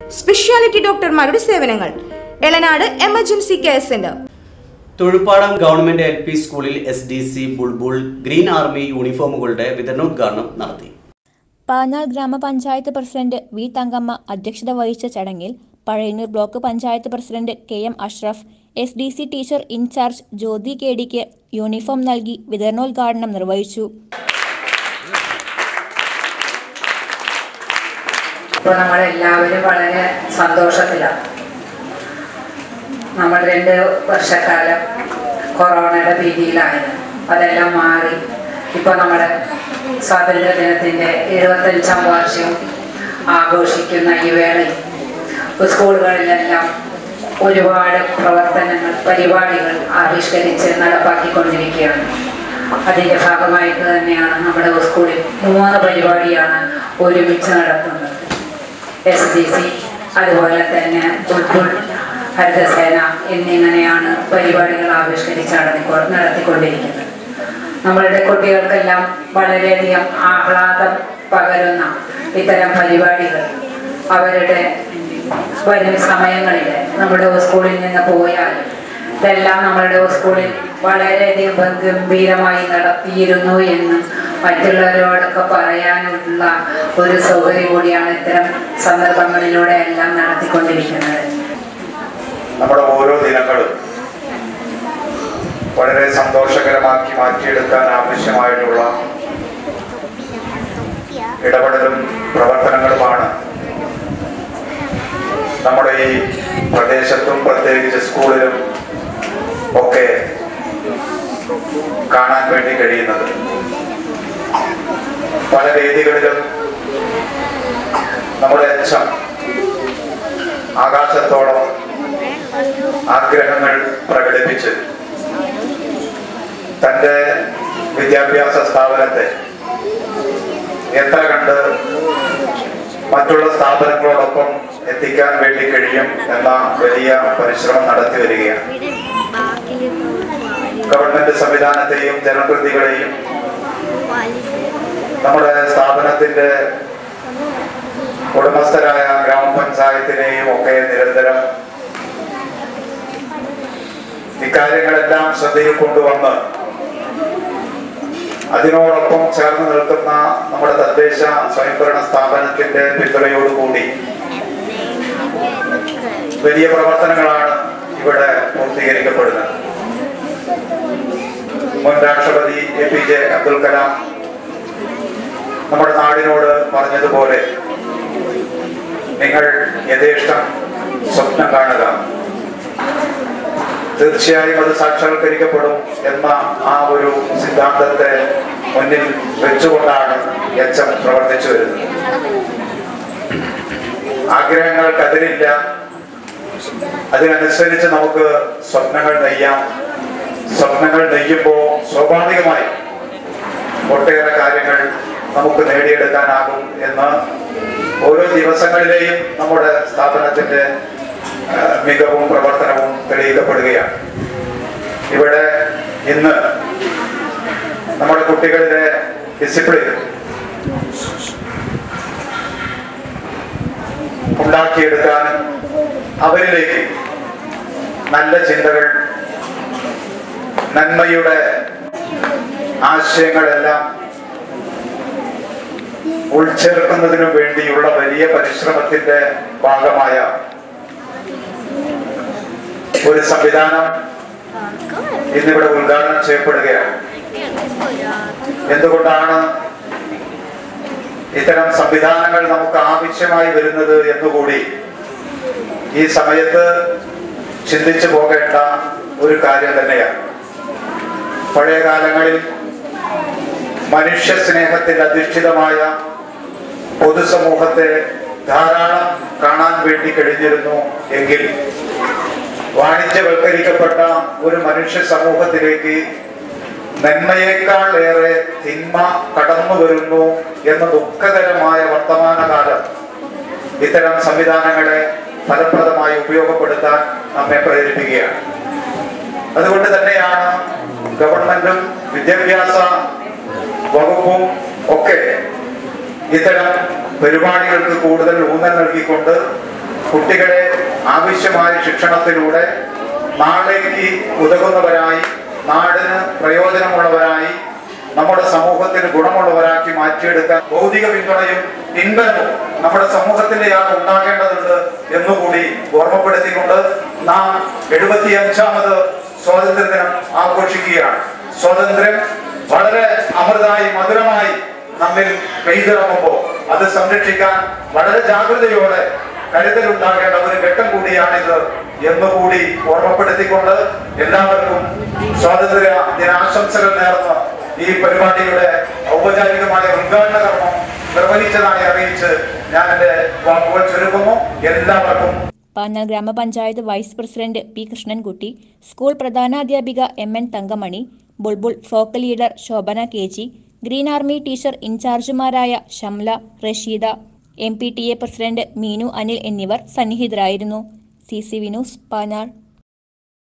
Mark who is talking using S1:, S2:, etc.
S1: speciality ഡോക്ടർമാരുടെ സേവനങ്ങൾ Elanad emergency care centre
S2: Thozhuppadam government L P സ്കൂളിൽ S D C bulbul green army യൂണിഫോമുകളുടെ വിതരണോദ്ഘാടനം നടത്തി
S3: പാഞ്ഞാൾ ഗ്രാമപഞ്ചായത്ത് പ്രസിഡന്റ് വി തങ്കമ്മ അധ്യക്ഷത വഹിച്ച ചടങ്ങിൽ Pazhayannur block panchayat president K M Ashraf S D C teacher in-charge Jyothi K ഡിക്ക് യൂണിഫോം നൽകി വിതരണോദ്ഘാടനം നിർവഹിച്ചു
S4: ഇപ്പോൾ നമ്മളെല്ലാവരും വളരെ സന്തോഷത്തിലാണ് നമ്മൾ രണ്ട് വർഷക്കാലം കൊറോണയുടെ ഭീതിയിലായിരുന്നു അതെല്ലാം മാറി ഇപ്പോൾ നമ്മുടെ സ്വാതന്ത്ര്യ ദിനത്തിൻ്റെ എഴുപത്തഞ്ചാം വാർഷികം ആഘോഷിക്കുന്ന ഈ വേളയിൽ സ്കൂളുകളിലെല്ലാം ഒരുപാട് പ്രവർത്തനങ്ങൾ പരിപാടികൾ ആവിഷ്കരിച്ച് നടപ്പാക്കിക്കൊണ്ടിരിക്കുകയാണ് അതിൻ്റെ ഭാഗമായിട്ട് തന്നെയാണ് നമ്മുടെ സ്കൂളിൽ മൂന്ന് പരിപാടിയാണ് ഒരുമിച്ച് നടത്തുന്നത് എസ് ഡി സി അതുപോലെ തന്നെ ബുൾബുൾ ഹരിതസേന എന്നിങ്ങനെയാണ് പരിപാടികൾ ആവിഷ്കരിച്ച് നടത്തിക്കൊ നടത്തിക്കൊണ്ടിരിക്കുന്നത് നമ്മളുടെ കുട്ടികൾക്കെല്ലാം വളരെയധികം ആഹ്ലാദം പകരുന്ന ഇത്തരം പരിപാടികൾ അവരുടെ വരും സമയങ്ങളിൽ നമ്മുടെ സ്കൂളിൽ നിന്ന് പോയാൽ ഇതെല്ലാം നമ്മളുടെ സ്കൂളിൽ വളരെയധികം ഗംഭീരമായി നടത്തിയിരുന്നു എന്ന് മറ്റുള്ളവരോടൊക്കെ പറയാനുള്ള ഒരു സൗകര്യം കൂടിയാണ് ഇത്തരം സന്ദർഭങ്ങളിലൂടെ എല്ലാം നടത്തിക്കൊണ്ടിരിക്കുന്നത്
S5: നമ്മുടെ ഓരോ ദിനങ്ങളും വളരെ സന്തോഷകരമാക്കി മാറ്റിയെടുക്കാൻ ആവശ്യമായിട്ടുള്ള ഇടപെടലും പ്രവർത്തനങ്ങളുമാണ് നമ്മുടെ ഈ പ്രദേശത്തും പ്രത്യേകിച്ച് സ്കൂളിലും ഒക്കെ കാണാൻ വേണ്ടി കഴിയുന്നത് പല വേദികളിലും നമ്മുടെ അച്ഛൻ ആകാശത്തോളം ആഗ്രഹങ്ങൾ പ്രകടിപ്പിച്ച് തൻ്റെ വിദ്യാഭ്യാസ സ്ഥാപനത്തെ എത്ര കണ്ട് മറ്റുള്ള സ്ഥാപനങ്ങളോടൊപ്പം എത്തിക്കാൻ വേണ്ടി കഴിയും എന്ന വലിയ പരിശ്രമം നടത്തി വരികയാണ് ഗവൺമെന്റ് സംവിധാനത്തെയും ജനപ്രതിനിധികളെയും നമ്മുടെ സ്ഥാപനത്തിന്റെ ഉടമസ്ഥരായ ഗ്രാമപഞ്ചായത്തിനെയും ഒക്കെ നിരന്തരം ഇക്കാര്യങ്ങളെല്ലാം ശ്രദ്ധയിൽ കൊണ്ടുവന്ന് അതിനോടൊപ്പം ചേർന്ന് നിൽക്കുന്ന നമ്മുടെ തദ്ദേശ സ്വയംഭരണ സ്ഥാപനത്തിന്റെ പിന്തുണയോടുകൂടി വലിയ പ്രവർത്തനങ്ങളാണ് ഇവിടെ പൂർത്തീകരിക്കപ്പെടുന്നത് മുൻ രാഷ്ട്രപതി A P J Abdul Kalam നമ്മുടെ നാടിനോട് പറഞ്ഞതുപോലെ നിങ്ങൾ യഥേഷ്ടം സ്വപ്നം കാണുക തീർച്ചയായും അത് സാക്ഷാത്കരിക്കപ്പെടും എന്ന ആ ഒരു സിദ്ധാന്തത്തെ മുന്നിൽ വെച്ചുകൊണ്ടാണ് എച്ച് എം പ്രവർത്തിച്ചു വരുന്നത് ആഗ്രഹങ്ങൾക്ക് അതിരില്ല അതിനനുസരിച്ച് നമുക്ക് സ്വപ്നങ്ങൾ നെയ്യാം സ്വപ്നങ്ങൾ നെയ്യുമ്പോൾ സ്വാഭാവികമായി ഒട്ടേറെ കാര്യങ്ങൾ നമുക്ക് നേടിയെടുക്കാനാകും എന്ന് ഓരോ ദിവസങ്ങളിലെയും നമ്മുടെ സ്ഥാപനത്തിന്റെ ആ, മികവും പ്രവർത്തനവും തെളിയിക്കപ്പെടുകയാണ് ഇവിടെ ഇന്ന് നമ്മുടെ കുട്ടികളുടെ ഡിസിപ്ലിൻ ഉണ്ടാക്കിയെടുക്കാനും അവരിലേക്ക് നല്ല ചിന്തകൾ നന്മയുടെ ആശയങ്ങളെല്ലാം ഉൾച്ചേർക്കുന്നതിനു വേണ്ടിയുള്ള വലിയ പരിശ്രമത്തിന്റെ ഭാഗമായ ഒരു സംവിധാനം ഇന്നിവിടെ ഉദ്ഘാടനം ചെയ്യപ്പെടുകയാണ് എന്തുകൊണ്ടാണ് ഇത്തരം സംവിധാനങ്ങൾ നമുക്ക് ആവശ്യമായി വരുന്നത് എന്നുകൂടി ഈ സമയത്ത് ചിന്തിച്ചു പോകേണ്ട ഒരു കാര്യം തന്നെയാണ് പഴയ കാലങ്ങളിൽ മനുഷ്യ സ്നേഹത്തിൽ അധിഷ്ഠിതമായ പൊതുസമൂഹത്തെ ധാരാളം കാണാൻ വേണ്ടി കഴിഞ്ഞിരുന്നു എങ്കിൽ വാണിജ്യവൽക്കരിക്കപ്പെട്ട ഒരു മനുഷ്യ സമൂഹത്തിലേക്ക് നന്മയേക്കാൾ ഏറെ തിന്മ കടന്നു വരുന്നു എന്ന ദുഃഖകരമായ വർത്തമാനകാലം ഇത്തരം സംവിധാനങ്ങളെ ഫലപ്രദമായി ഉപയോഗപ്പെടുത്താൻ നമ്മെ പ്രേരിപ്പിക്കുകയാണ് അതുകൊണ്ട് തന്നെയാണ് ഗവൺമെന്റും വിദ്യാഭ്യാസ വകുപ്പും ഒക്കെ ഇത്തരം പരിപാടികൾക്ക് കൂടുതൽ ഊന്നൽ നൽകിക്കൊണ്ട് കുട്ടികളെ ആവശ്യമായ ശിക്ഷണത്തിലൂടെ നാളേക്ക് ഉതകുന്നവരായി നാടിന് പ്രയോജനമുള്ളവരായി നമ്മുടെ സമൂഹത്തിന് ഗുണമുള്ളവരാക്കി മാറ്റിയെടുക്കാൻ ഭൗതിക പിന്തുണയും പിൻബലവും നമ്മുടെ സമൂഹത്തിന്റെയാണ് ഉണ്ടാകേണ്ടതുണ്ട് എന്നുകൂടി ഓർമ്മപ്പെടുത്തിക്കൊണ്ട് നാം എഴുപത്തിയഞ്ചാമത് സ്വാതന്ത്ര്യ ദിനം ആഘോഷിക്കുകയാണ് സ്വാതന്ത്ര്യം വളരെ അമൃതായി മധുരമായി നമ്മിൽ പെയ്തിറങ്ങുമ്പോൾ അത് സംരക്ഷിക്കാൻ വളരെ ജാഗ്രതയോടെ കരുതലുണ്ടാകേണ്ട ഒരു ഘട്ടം കൂടിയാണിത് എന്നുകൂടി ഓർമ്മപ്പെടുത്തിക്കൊണ്ട് എല്ലാവർക്കും സ്വാതന്ത്ര്യ ദിനാശംസകൾ നേർന്ന് ഈ പരിപാടിയുടെ ഔപചാരികമായ ഉദ്ഘാടന കർമ്മം നിർവഹിച്ചതായി അറിയിച്ച് ഞാൻ എന്റെ വാക്കുകൾ ചുരുക്കുന്നു എല്ലാവർക്കും
S3: പാഞ്ഞാൽ ഗ്രാമപഞ്ചായത്ത് vice president P Krishnankutty school പ്രധാനാധ്യാപിക M N Thankamani bulbul flock leader Shobhana K G green army teacher ഇൻചാർജുമാരായ Shamla Rasheeda M P T A president Meenu Anil എന്നിവർ സന്നിഹിതരായിരുന്നു C C V news Panjal